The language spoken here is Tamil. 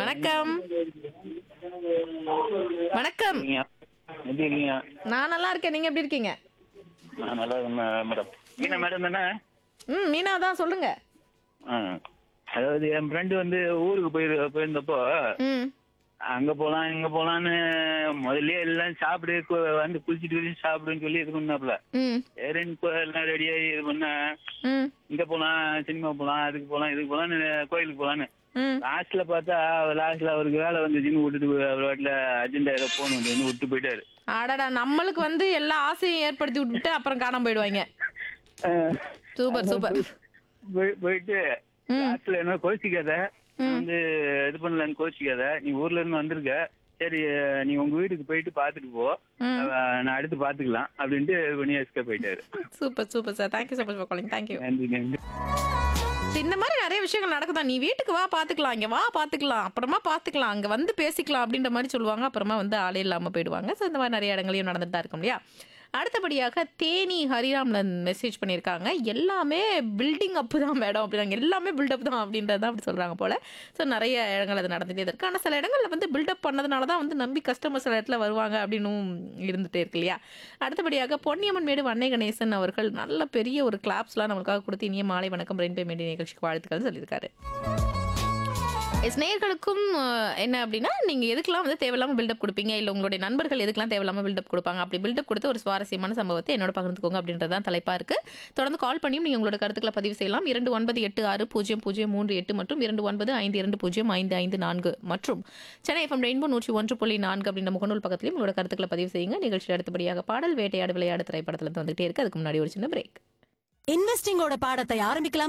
வணக்கம் வணக்கம் இருக்கீங்க? எப்படி இருக்கீங்க நான் நல்லா இருக்கேன் நீங்க எப்படி இருக்கீங்க நான் நல்லா இருக்கேன் மே- மேடம் மீனா மேடம் தானே ம் மீனா தான் சொல்லுங்க ஆ. அதாவது என் ஃப்ரெண்டு வந்து ஊருக்கு போயிரு போயிருந்தப்போ ம் அங்க போலாம் இங்க போலான்னு முதல்ல எல்லாம் சாப்பிடு கு- வந்து குளிச்சுட்டு குளிச்சு சாப்பிடுன்னு சொல்லி இது பண்ணாப்ல ம் சரின்னு இப்போ எல்லாம் ரெடியாகி இது பண்ண ம் இங்க போலாம் சினிமா போலாம் அதுக்கு போலாம் இதுக்கு போலான்னு கோயிலுக்கு போலான்னு ம் லாஸ்ட்ல பார்த்தா லாஸ்ட்ல அவருக்கு வேலை வந்துச்சுன்னு விட்டுட்டு அவர் வாட்டில அர்ஜென்டா ஏதோ போன் வந்து விட்டு போயிட்டாரு அடடா நம்மளுக்கு வந்து எல்லா ஆசையும் ஏற்படுத்தி விட்டுட்டு அப்புறம் காணாம போயிடுவாங்க சூப்பர் சூப்பர் போய்- போயிட்டு லாஸ்ட்ல என்ன கோச்சிக்காத நான் வந்து இது பண்ணலன்னு கோச்சிக்காத நீ ஊர்ல இருந்து வந்திருக்க சரி நீ உங்க வீட்டுக்கு போயிட்டு பாத்துட்டு போ ம். அஹ் நான் அடுத்து பாத்துக்கலாம் அப்படின்ட்டு பண்ணி எஸ்கே போயிட்டாரு super super sir thank you so much for calling thank you நன்றி நன்றி இந்த மாதிரி நிறைய விஷயங்கள் நடக்குதா நீ வீட்டுக்கு வா பாத்துக்கலாம் இங்க வா பாத்துக்கலாம் அப்புறமா பாத்துக்கலாம் அங்க வந்து பேசிக்கலாம் அப்படின்ற மாதிரி சொல்லுவாங்க அப்புறமா வந்து ஆளே இல்லாம போயிடுவாங்க ஸோ இந்த மாதிரி நிறைய இடங்களையும் நடந்துட்டு தான் இருக்கும் இல்லையா அடுத்தபடியாக தேனி ஹரிராம்ல மெசேஜ் பண்ணியிருக்காங்க எல்லாமே பில்டிங் அப் தான் மேடம் அப்படின்னாங்க எல்லாமே பில்டப் தான் அப்படின்றது தான் அப்படி சொல்றாங்க போல ஸோ நிறைய இடங்கள் அது நடந்துட்டே இருக்கு ஆனால் சில இடங்கள்ல வந்து பில்டப் பண்ணதுனால தான் வந்து நம்பி கஸ்டமர் சில இடத்துல வருவாங்க அப்படின்னும் இருந்துட்டே இருக்கு இல்லையா அடுத்தபடியாக பொன்னியம்மன் மேடு வன்னை கணேசன் அவர்கள் நல்ல பெரிய ஒரு கிளாப்ஸ்லாம் நம்மளுக்காக கொடுத்து இனிய மாலை வணக்கம் ரெயின்பே மேடி நிகழ்ச்சிக்கு வாழ்த்துக்கள் சொல்லியிருக்காரு எஸ் நேயர்களுக்கும் அஹ், என்ன அப்படின்னா நீங்கள் எதுக்கெல்லாம் வந்து தேவையில்லாமல் பில்டப் கொடுப்பீங்க இல்லை உங்களுடைய நண்பர்கள் எதுக்கெல்லாம் தேவையில்லாமல் பில்டப் கொடுப்பாங்க அப்படி பில்டப் கொடுத்து ஒரு சுவாரஸ்யமான சம்பவத்தை என்னோட பகிர்ந்துக்கோங்க அப்படின்றது தான் தலைப்பாக இருக்குது தொடர்ந்து கால் பண்ணியும் நீங்கள் உங்களோட கருத்துக்களை பதிவு செய்யலாம் இரண்டு ஒன்பது எட்டு ஆறு பூஜ்ஜியம் பூஜ்ஜியம் மூன்று எட்டு மற்றும் இரண்டு ஒன்பது ஐந்து இரண்டு பூஜ்ஜியம் ஐந்து ஐந்து நான்கு மற்றும் சென்னை எஃப்எம் ரெயின்போ நூற்றி ஒன்று புள்ளி நான்கு அப்படின்ற முகநூல் பக்கத்திலையும் உங்களோட கருத்துக்களை பதிவு செய்யுங்க நிகழ்ச்சியில் அடுத்தபடியாக பாடல் வேட்டையாடு விளையாடு திரைப்படத்தில் வந்துகிட்டே இருக்கு அதுக்கு முன்னாடி ஒரு சின்ன பிரேக் இன்வெஸ்டிங்கோட பாடத்தை ஆரம்பிக்கலாமா